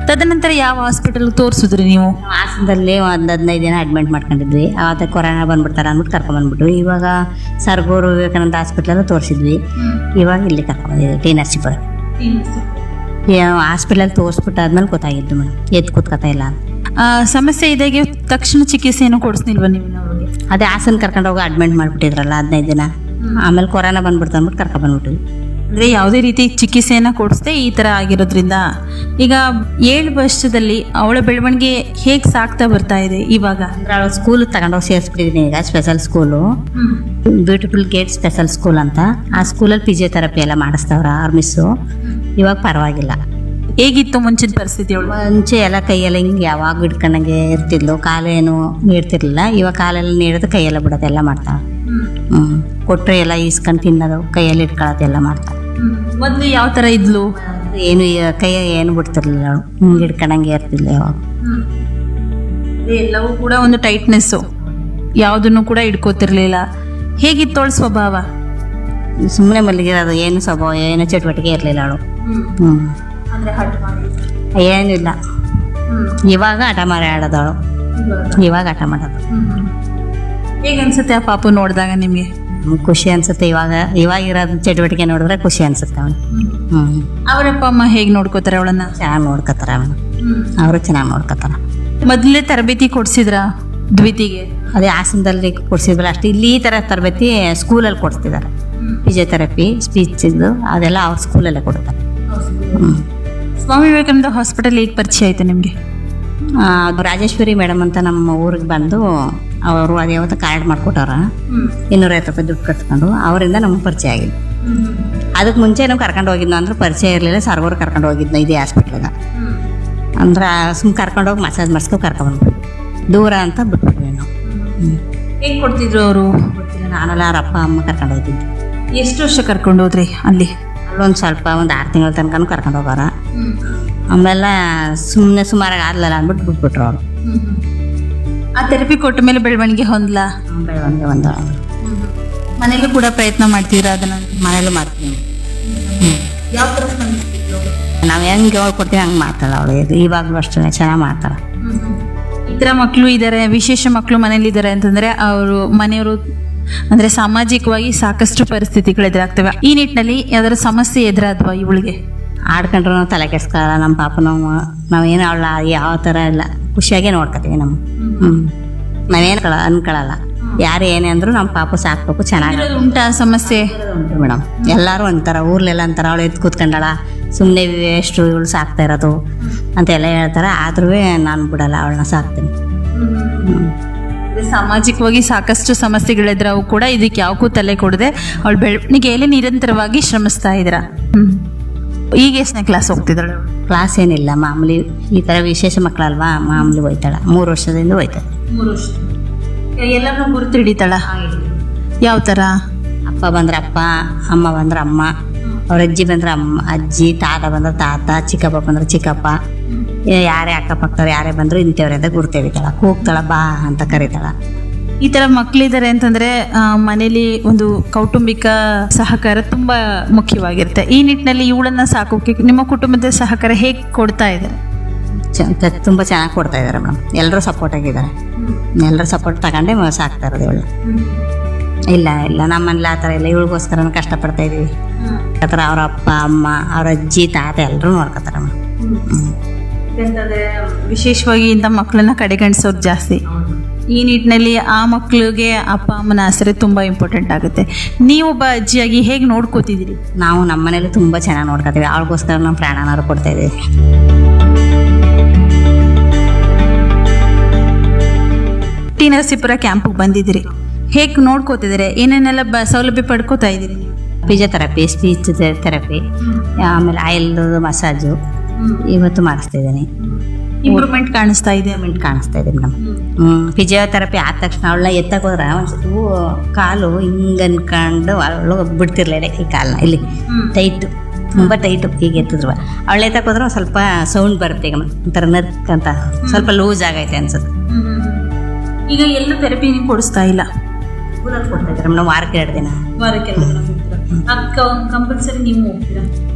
ತದನಂತರ ಯಾವ ಹಾಸ್ಪಿಟಲ್ ತೋರಿಸಿದ್ರಿ ನೀವು ನಾವು ಹಾಸನದಲ್ಲಿ ಒಂದು ಹದಿನೈದು ದಿನ ಅಡ್ಮಿಟ್ ಮಾಡ್ಕೊಂಡಿದ್ವಿ ಆವತ್ತ ಕೊರೋನಾ ಬಂದ್ಬಿಡ್ತಾರೆ ಅಂದ್ಬಿಟ್ಟು ಕರ್ಕೊಂಬಂದ್ಬಿಟ್ರು ಇವಾಗ ಸರ್ಗೂರು ವಿವೇಕಾನಂದ ಹಾಸ್ಪಿಟ್ಲಲ್ಲೂ ತೋರಿಸಿದ್ವಿ ಇವಾಗ ಇಲ್ಲಿ ಕರ್ಕೊಂಬಂದಿದ್ವಿ ಟಿ ನರಸೀಪುರ ಹಾಸ್ಪಿಟಲ್ ತೋರಿಸ್ಬಿಟ್ಟಾದ್ಮೇಲೆ ಗೊತ್ತಾಗಿದ್ದು ಮೇಡಮ್ ಎದ್ದು ಕೂತ್ಕೊತಾ ಇಲ್ಲ ಅಂತ ಆ, ಸಮಸ್ಯೆ ಇದಾಗೆ ತಕ್ಷಣ ಚಿಕಿತ್ಸೆಯನ್ನು ಕೊಡಿಸ್ನಿಲ್ವಾ ನೀವು ಅವ್ರಿಗೆ ಅದೇ ಹಾಸನ ಕರ್ಕೊಂಡು ಹೋಗಿ ಅಡ್ಮಿಟ್ ಮಾಡಿಬಿಟ್ಟಿದ್ರಲ್ಲ ಹದಿನೈದು ದಿನ ಆಮೇಲೆ ಕೊರೋನಾ ಬಂದ್ಬಿಡ್ತು ಅಂದ್ಬಿಟ್ಟು ಕರ್ಕೊಂಬಂದ್ಬಿಟ್ವಿ ಅಂದ್ರೆ ಯಾವುದೇ ರೀತಿ ಚಿಕಿತ್ಸೆಯನ್ನ ಕೊಡಿಸ್ದೆ ಈ ತರ ಆಗಿರೋದ್ರಿಂದ ಈಗ ಏಳು ವರ್ಷದಲ್ಲಿ ಅವಳ ಬೆಳವಣಿಗೆ ಹೇಗ್ ಸಾಕ್ತಾ ಬರ್ತಾ ಇದೆ ಇವಾಗ ಅಂದ್ರೆ ಅವಳು ಸ್ಕೂಲ್ ತಗೊಂಡೋಗಿ ಸೇರಿಸ್ಬಿಟ್ಟಿದ್ದೀನಿ ಈಗ special school beautiful gate special school ಅಂತ ಆ ಸ್ಕೂಲಲ್ಲಿ ಫಿಸಿಯೋಥೆರಪಿ ಎಲ್ಲ ಮಾಡಿಸ್ತವ್ರ ಆರ್ ಮಿಸ್ಸು ಇವಾಗ ಪರವಾಗಿಲ್ಲ ಹೇಗಿತ್ತು ಮುಂಚಿನ ಪರಿಸ್ಥಿತಿ ಅವಳು ಮುಂಚೆ ಎಲ್ಲ ಕೈಯೆಲ್ಲ ಹಿಂಗೆ ಯಾವಾಗ ಹಿಡ್ಕೊಂಡಂಗೆ ಇರ್ತಿದ್ಲು ಕಾಲೇನು ನೀಡ್ತಿರ್ಲಿಲ್ಲ ಇವಾಗ ಕಾಲೆಲ್ಲ ನೀಡೋದು ಕೈಯೆಲ್ಲ ಬಿಡೋದು ಎಲ್ಲ ಮಾಡ್ತಾಳೆ ಹ್ಞೂ ಕೊಟ್ಟರೆ ಎಲ್ಲ ಈಸ್ಕೊಂಡು ತಿನ್ನೋದು ಕೈಯಲ್ಲಿ ಇಟ್ಕೊಳ್ಳೋದು ಎಲ್ಲ ಮಾಡ್ತಾಳೆ ಮೊದ್ಲು ಯಾವ ತರ ಇದ್ಲು ಏನು ಈ- ಕೈ ಏನು ಬಿಡ್ತಿರ್ಲಿಲ್ಲ ಅವಳು ಹಿಂಗೆ ಹಿಡ್ಕೊಂಡಂಗೆ ಇರ್ತಿದ್ಲು ಯಾವಾಗ ಎಲ್ಲವೂ ಕೂಡ ಒಂದು ಟೈಟ್ನೆಸ್ಸು ಯಾವುದನ್ನು ಕೂಡ ಇಟ್ಕೋತಿರ್ಲಿಲ್ಲ ಹೇಗಿತ್ತು ಅವಳ ಸ್ವಭಾವ ಸುಮ್ಮನೆ ಮಲಗಿರೋದು ಏನು ಸ್ವಭಾವ ಏನು ಚಟುವಟಿಕೆ ಇರಲಿಲ್ಲ ಅವಳು ಹ್ಞೂ ಏನಿಲ್ಲ ಇವಾಗ ಹಠ ಮಾರಿ ಆಡೋದವಳು ಇವಾಗ ಹಠ ಮಾಡೋದು ಹೇಗೆ ಅನ್ಸುತ್ತೆ ಆ ಪಾಪು ನೋಡಿದಾಗ ನಿಮಗೆ ನಮ್ಗ್ ಖುಷಿ ಅನ್ಸುತ್ತೆ ಇವಾಗ ಇವಾಗ ಇರೋದು ಚಟುವಟಿಕೆ ನೋಡಿದ್ರೆ ಖುಷಿ ಅನ್ಸುತ್ತೆ ಅವಳು ಹ್ಞೂ ಅವರಪ್ಪ ಅಮ್ಮ ಹೇಗೆ ನೋಡ್ಕೋತಾರೆ ಅವಳನ್ನ ಚೆನ್ನಾಗಿ ನೋಡ್ಕೊತಾರ ಅವನು ಅವರು ಚೆನ್ನಾಗಿ ನೋಡ್ಕೊತಾರ ಮೊದಲೇ ತರಬೇತಿ ಕೊಡ್ಸಿದ್ರ ದ್ವಿತಿಗೆ ಅದೇ ಹಾಸನದಲ್ಲಿ ಕೊಡ್ಸಿದ್ವಲ್ಲ ಅಷ್ಟು ಇಲ್ಲಿ ಈ ಥರ ತರಬೇತಿ ಸ್ಕೂಲಲ್ಲಿ ಕೊಡ್ತಿದ್ದಾರೆ ಫಿಸಿಯೋಥೆರಪಿ ಸ್ಪೀಚ್ ಇದು ಅದೆಲ್ಲ ಅವ್ರ ಸ್ಕೂಲಲ್ಲೇ ಕೊಡ್ತಾರೆ ಹ್ಞೂ ಸ್ವಾಮಿ ವಿವೇಕಾನಂದ ಹಾಸ್ಪಿಟಲ್ ಹೇಗೆ ಪರಿಚಯ ಆಯ್ತು ನಿಮಗೆ ಅದು ರಾಜೇಶ್ವರಿ ಮೇಡಮ್ ಅಂತ ನಮ್ಮ ಊರಿಗೆ ಬಂದು ಅವರು ಅದು ಯಾವತ್ತು ಕಾರ್ಡ್ ಮಾಡಿಕೊಟ್ಟವ್ರ ಇನ್ನೂರೈವತ್ತು ರೂಪಾಯಿ ದುಡ್ಡು ಕಟ್ಕೊಂಡು ಅವರಿಂದ ನಮ್ಗೆ ಪರಿಚಯ ಆಗಿದ್ದು ಅದಕ್ಕೆ ಮುಂಚೆ ನಾವು ಕರ್ಕೊಂಡು ಹೋಗಿದ್ನ ಅಂದ್ರೆ ಪರಿಚಯ ಇರಲಿಲ್ಲ ಸರ್ಗೋರು ಕರ್ಕೊಂಡು ಹೋಗಿದ್ನ ಇದೇ ಹಾಸ್ಪಿಟ್ಲಿಗೆ ಅಂದ್ರೆ ಸುಮ್ಮನೆ ಕರ್ಕೊಂಡು ಹೋಗಿ ಮಸಾಜ್ ಮಾಡಿಸ್ಕೊ ಕರ್ಕೊಂಡ್ಬಂದ್ಬಿಟ್ವಿ ದೂರ ಅಂತ ಬಿಟ್ಬಿಟ್ವಿ ನಾವು ಹ್ಞೂ ಹೇಗೆ ಕೊಡ್ತಿದ್ರು ಅವರು ಗೊತ್ತಿಲ್ಲ ನಾನೆಲ್ಲ ಅವ್ರ ಅಪ್ಪ ಅಮ್ಮ ಕರ್ಕೊಂಡು ಹೋಗಿದ್ದು ಎಷ್ಟು ವರ್ಷ ಕರ್ಕೊಂಡು ಹೋದ್ರಿ ಅಲ್ಲಿ ಅಲ್ಲೊಂದು ಸ್ವಲ್ಪ ಒಂದು ಆರು ತಿಂಗಳ ತನಕ ಕರ್ಕೊಂಡು ಹೋಗೋರ ಆಮೇಲೆ ಸುಮ್ಮನೆ ಸುಮಾರಾಗಿ ಆದ್ಲಲ್ಲ ಅಂದ್ಬಿಟ್ಟು ಬಿಟ್ಬಿಟ್ರು ಅವರು ಆ ಥೆರಪಿ ಕೊಟ್ಟ ಮೇಲೆ ಬೆಳವಣಿಗೆ ಹೊಂದ್ಲಾ ಬೆಳವಣಿಗೆ ಒಂದು ಮನೇಲೂ ಕೂಡ ಪ್ರಯತ್ನ ಮಾಡ್ತೀರಾ ಅದನ್ನ ಮನೇಲಿ ಮಾಡ್ತೀವಿ ಹ್ಞೂ ಯಾವ ಥರ ನಾವು ಹೆಂಗೆ ಕೊಡ್ತೀವಿ ಹಂಗೆ ಮಾಡ್ತಾಳೆ ಅವಳು ಇವಾಗಲೂ ಅಷ್ಟೇ ಚೆನ್ನಾಗಿ ಮಾಡ್ತಾಳೆ ಈ ಥರ ಮಕ್ಕಳು ಇದ್ದಾರೆ ವಿಶೇಷ ಮಕ್ಕಳು ಮನೇಲಿ ಇದ್ದಾರೆ ಅಂತಂದ್ರೆ ಅವರು ಮನೆಯವರು ಅಂದ್ರೆ ಸಾಮಾಜಿಕವಾಗಿ ಸಾಕಷ್ಟು ಪರಿಸ್ಥಿತಿಗಳು ಎದುರಾಗ್ತವೆ ಈ ನಿಟ್ಟಿನಲ್ಲಿ ಯಾವ್ದಾರ ಸಮಸ್ಯೆ ಎದುರಾದ್ವಾ ಇವಳಿಗೆ ಆಡ್ಕೊಂಡ್ರು ನಾವು ತಲೆ ಕೆಡ್ಸ್ಕೊಳ್ಳಲ್ಲ ನಮ್ಮ ಪಾಪ ನಾವು ನಾವೇನು ಅವಳ ಯಾವ ಥರ ಇಲ್ಲ ಖುಷಿಯಾಗೇ ನೋಡ್ಕೊತೀವಿ ನಮ್ಮ ಹ್ಞೂ ನಾವೇನು ಕಳ ಅನ್ಕೊಳ್ಳಲ್ಲ ಯಾರು ಏನೇ ಅಂದ್ರು ನಮ್ಮ ಪಾಪ ಸಾಕ್ಬೇಕು ಚೆನ್ನಾಗಿ ಇರೋದು ಉಂಟಾ ಸಮಸ್ಯೆ ಉಂಟು ಮೇಡಮ್ ಎಲ್ಲರೂ ಅಂತಾರ ಊರ್ಲೆಲ್ಲ ಅಂತಾರ ಅವಳು ಎದ್ದು ಕೂತ್ಕೊಂಡಳ ಸುಮ್ಮನೆ ಎಷ್ಟು ಇವಳು ಸಾಕ್ತಾ ಇರೋದು ಅಂತ ಎಲ್ಲ ಹೇಳ್ತಾರೆ ಆದ್ರೂ ನಾನು ಬಿಡಲ್ಲ ಅವಳನ್ನ ಸಾಕ್ತೀನಿ ಹ್ಞೂ ಅಂದ್ರೆ ಸಾಮಾಜಿಕವಾಗಿ ಸಾಕಷ್ಟು ಸಮಸ್ಯೆಗಳೆದ್ರಾವು ಕೂಡ ಇದಕ್ಕೆ ಯಾವಕ್ಕೂ ತಲೆ ಕೊಡದೆ ಅವಳ ಬೆಳವಣಿಗೆಯಲ್ಲಿ ನಿರಂತರವಾಗಿ ಶ್ರಮಿಸ್ತಾ ಇದ್ರ ಈಗ ಎಷ್ಟನೇ ಕ್ಲಾಸ್ ಹೋಗ್ತಿದ್ದಾಳೆ ಅವ್ಳು? ಕ್ಲಾಸ್ ಏನಿಲ್ಲ ಮಾಮೂಲಿ ಈ ಥರ ವಿಶೇಷ ಮಕ್ಕಳಲ್ವಾ ಮಾಮೂಲಿ ಹೋಯ್ತಾಳೆ ಮೂರು ವರ್ಷದಿಂದ ಹೋಯ್ತಾಳೆ ಎಲ್ಲರನ್ನೂ ಗುರುತು ಹಿಡಿತಾಳ ಯಾವ ಥರ ಅಪ್ಪ ಬಂದ್ರೆ ಅಪ್ಪ ಅಮ್ಮ ಬಂದ್ರೆ ಅಮ್ಮ ಅವ್ರ ಅಜ್ಜಿ ಬಂದ್ರೆ ಅಮ್ಮ ಅಜ್ಜಿ ತಾತ ಬಂದ್ರೆ ತಾತ ಚಿಕ್ಕಪ್ಪ ಬಂದ್ರೆ ಚಿಕ್ಕಪ್ಪ ಏ- ಯಾರೇ ಅಕ್ಕಪಕ್ಕದವ್ರು ಯಾರೇ ಬಂದ್ರು ಇಂಥವ್ರೆ ಅಂತ ಗುರ್ತು ಹಿಡಿತಾಳ ಕೂಗ್ತಾಳ ಬಾ ಅಂತ ಕರೀತಾಳ ಈ ತರ ಮಕ್ಕಳಿದ್ದಾರೆ ಅಂತಂದ್ರೆ ಆ, ಮನೇಲಿ ಒಂದು ಕೌಟುಂಬಿಕ ಸಹಕಾರ ತುಂಬಾ ಮುಖ್ಯವಾಗಿರುತ್ತೆ ಈ ನಿಟ್ಟಿನಲ್ಲಿ ಇವಳನ್ನ ಸಾಕೋಕೆ ನಿಮ್ಮ ಕುಟುಂಬದ ಸಹಕಾರ ಹೇಗೆ ಕೊಡ್ತಾ ಇದ್ದಾರೆ ಚ- ತ- ತುಂಬ ಚೆನ್ನಾಗಿ ಕೊಡ್ತಾ ಇದ್ದಾರೆ ಮೇಡಮ್ ಎಲ್ಲರೂ ಸಪೋರ್ಟ್ ಆಗಿದ್ದಾರೆ ಎಲ್ಲರೂ ಸಪೋರ್ಟ್ ತಗೊಂಡೇ ಮ- ಸಾಕ್ತಾ ಇರೋದು ಇವಳು ಇಲ್ಲ ಇಲ್ಲ ನಮ್ಮನೇಲಿ ಆ ಥರ ಇಲ್ಲ ಇವಳಿಗೋಸ್ಕರ ಕಷ್ಟಪಡ್ತಾ ಇದೀವಿ ಆ ಥರ ಅವ್ರ ಅಪ್ಪ ಅಮ್ಮ ಅವ್ರ ಅಜ್ಜಿ ತಾತ ಎಲ್ಲರೂ ನೋಡ್ಕೊತಾರೆ ಮೇಡಮ್ ಹ್ಞೂ ಯಾಕಂತಂದ್ರೆ ವಿಶೇಷವಾಗಿ ಇಂಥ ಮಕ್ಕಳನ್ನ ಕಡೆಗಣಿಸೋದು ಜಾಸ್ತಿ ಈ ನಿಟ್ಟಿನಲ್ಲಿ ಆ ಮಕ್ಕಳಿಗೆ ಅಪ್ಪ ಅಮ್ಮನ ಆಸರೆ ತುಂಬಾ ಇಂಪಾರ್ಟೆಂಟ್ ಆಗುತ್ತೆ ನೀವೊಬ್ಬ ಅಜ್ಜಿಯಾಗಿ ಹೇಗೆ ನೋಡ್ಕೋತಿದ್ದೀರಿ ನಾವು ನಮ್ಮ ಮನೇಲಿ ತುಂಬ ಚೆನ್ನಾಗಿ ನೋಡ್ಕೊತೀವಿ ಅವಳಿಗೋಸ್ಕರ ನಾವು ಪ್ರಾಣನಾರು ಕೊಡ್ತಾ ಇದೀವಿ ಟಿ ನರಸೀಪುರ ಕ್ಯಾಂಪಿಗೆ ಬಂದಿದ್ದೀರಿ ಹೇಗೆ ನೋಡ್ಕೋತಿದ್ದೀರಿ ಏನೇನೆಲ್ಲ ಬ ಸೌಲಭ್ಯ ಪಡ್ಕೋತಾ ಇದ್ದೀರಿ ನೀವು ಫಿಸಿಯೋಥೆರಪಿ ಸ್ಪೀಚ್ ಥೆರಪಿ ಆಮೇಲೆ ಆಯಿಲ್ ಮಸಾಜು ಇವತ್ತು ಮಾಡಿಸ್ತಾ ಇದ್ದೀನಿ ಇಂಪ್ರೂವ್ಮೆಂಟ್ ಕಾಣಿಸ್ತಾ ಇದೆ ಮಿಂಟ್ ಕಾಣಿಸ್ತಾ ಇದೆ ಮೇಡಮ್ ಹ್ಞೂ ಫಿಸಿಯೋಥೆರಪಿ ಆದ ತಕ್ಷಣ ಅವಳನ್ನ ಎತ್ತಕ್ಕೆ ಹೋದ್ರೆ ಒಂದ್ಸತಿ ಹೂ ಕಾಲು ಹಿಂಗೆ ಅನ್ಕೊಂಡು ಅವಳು ಬಿಡ್ತಿರ್ಲಿಲ್ಲ ಈ ಕಾಲನ್ನ ಇಲ್ಲಿ ಟೈಟ್ ತುಂಬ ಟೈಟು ಈಗ ಎತ್ತಿದ್ರು ಅವಳು ಎತ್ತಕ್ಕೆ ಹೋದ್ರೆ ಒಂದ್ ಸ್ವಲ್ಪ ಸೌಂಡ್ ಬರುತ್ತೆ ಈಗ ಒಂಥರ ನರ್ಕ್ ಅಂತ ಸ್ವಲ್ಪ ಲೂಸ್ ಆಗೈತೆ ಅನ್ಸುತ್ತೆ ಈಗ ಎಲ್ಲೂ ಥೆರಪಿ ನೀವು ಕೊಡಿಸ್ತಾ ಇಲ್ಲ ಸ್ಕೂಲಲ್ಲಿ ಕೊಡ್ತಾ ಇದ್ದಾರೆ ಮೇಡಮ್ ವಾರಕ್ಕೆ ಎರಡು ದಿನ ವಾರಕ್ಕೆ ಕಂಪಲ್ಸರಿ ನೀವು ಹೋಗ್ತೀರಾ